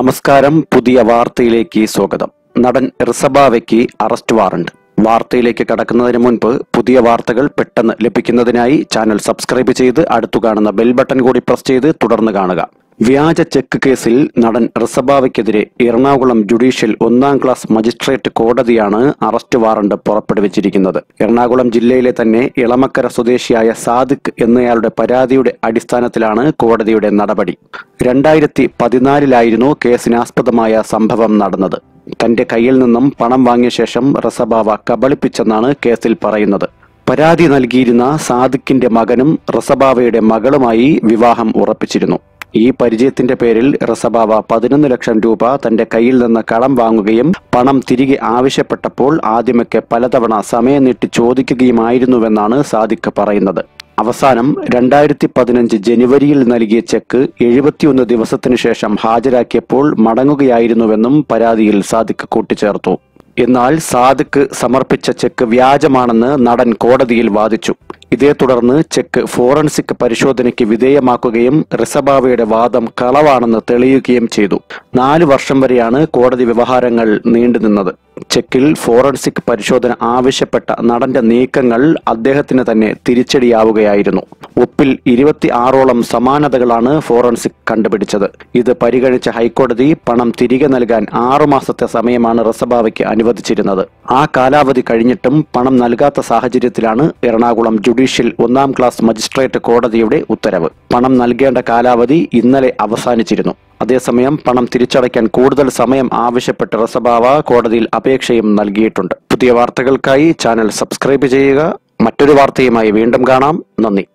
നമസ്കാരം പുതിയ വാർത്തയിലേക്ക് സ്വാഗതം നടൻ റിസബാവയ്ക്ക് അറസ്റ്റ് വാറണ്ട് വാർത്തയിലേക്ക് കടക്കുന്നതിന് മുൻപ് പുതിയ വാർത്തകൾ പെട്ടെന്ന് ലഭിക്കുന്നതിനായി ചാനൽ സബ്സ്ക്രൈബ് ചെയ്ത് അടുത്തു കാണുന്ന ബെൽ ബട്ടൺ കൂടി പ്രസ് ചെയ്ത് തുടർന്ന് കാണുക വ്യാജ ചെക്ക് കേസിൽ നടൻ റിസബാവയ്ക്കെതിരെ എറണാകുളം ജുഡീഷ്യൽ ഒന്നാം ക്ലാസ് മജിസ്ട്രേറ്റ് കോടതിയാണ് അറസ്റ്റ് വാറണ്ട് പുറപ്പെടുവിച്ചിരിക്കുന്നത് എറണാകുളം ജില്ലയിലെ തന്നെ ഇളമക്കര സ്വദേശിയായ സാദിഖ് എന്നയാളുടെ പരാതിയുടെ അടിസ്ഥാനത്തിലാണ് കോടതിയുടെ നടപടി രണ്ടായിരത്തി പതിനാലിലായിരുന്നു കേസിനാസ്പദമായ സംഭവം നടന്നത് തന്റെ കയ്യിൽ നിന്നും പണം വാങ്ങിയ ശേഷം റസബാവ കബളിപ്പിച്ചെന്നാണ് കേസിൽ പറയുന്നത് പരാതി നൽകിയിരുന്ന സാദിഖിന്റെ മകനും റസബാവയുടെ മകളുമായി വിവാഹം ഉറപ്പിച്ചിരുന്നു ഈ പരിചയത്തിന്റെ പേരിൽ റസബാവ പതിനൊന്ന് ലക്ഷം രൂപ തന്റെ കയ്യിൽ നിന്ന് കടം വാങ്ങുകയും പണം തിരികെ ആവശ്യപ്പെട്ടപ്പോൾ ആദ്യമൊക്കെ പലതവണ സമയം നീട്ടി ചോദിക്കുകയുമായിരുന്നുവെന്നാണ് സാദിഖ് പറയുന്നത് അവസാനം രണ്ടായിരത്തി പതിനഞ്ച് ജനുവരിയിൽ നൽകിയ ചെക്ക് എഴുപത്തിയൊന്ന് ദിവസത്തിനു ശേഷം ഹാജരാക്കിയപ്പോൾ മടങ്ങുകയായിരുന്നുവെന്നും പരാതിയിൽ സാദിഖ് കൂട്ടിച്ചേർത്തു എന്നാൽ സാദിഖ് സമർപ്പിച്ച ചെക്ക് വ്യാജമാണെന്ന് നടൻ കോടതിയിൽ വാദിച്ചു ഇതേ തുടർന്ന് ചെക്ക് ഫോറൻസിക് പരിശോധനയ്ക്ക് വിധേയമാക്കുകയും റിസബാവയുടെ വാദം കളവാണെന്ന് തെളിയുകയും ചെയ്തു നാല് വർഷം വരെയാണ് കോടതി വ്യവഹാരങ്ങൾ നീണ്ടുനിന്നത് ചെക്കിൽ ഫോറൻസിക് പരിശോധന ആവശ്യപ്പെട്ട നടന്റെ നീക്കങ്ങൾ അദ്ദേഹത്തിന് തന്നെ തിരിച്ചടിയാവുകയായിരുന്നു ഒപ്പിൽ ഇരുപത്തി ആറോളം സമാനതകളാണ് ഫോറൻസിക് കണ്ടുപിടിച്ചത് ഇത് പരിഗണിച്ച ഹൈക്കോടതി പണം തിരികെ നൽകാൻ ആറുമാസത്തെ സമയമാണ് റിസബാവയ്ക്ക് അനുവദിച്ചിരുന്നത് ആ കാലാവധി കഴിഞ്ഞിട്ടും പണം നൽകാത്ത സാഹചര്യത്തിലാണ് എറണാകുളം ജുഡീഷ്യൽ ഒന്നാം ക്ലാസ് മജിസ്ട്രേറ്റ് കോടതിയുടെ ഉത്തരവ് പണം നൽകേണ്ട കാലാവധി ഇന്നലെ അവസാനിച്ചിരുന്നു അതേസമയം പണം തിരിച്ചടയ്ക്കാൻ കൂടുതൽ സമയം ആവശ്യപ്പെട്ട് റസബാവ കോടതിയിൽ അപേക്ഷയും നൽകിയിട്ടുണ്ട് പുതിയ വാർത്തകൾക്കായി ചാനൽ സബ്സ്ക്രൈബ് ചെയ്യുക മറ്റൊരു വാർത്തയുമായി വീണ്ടും കാണാം നന്ദി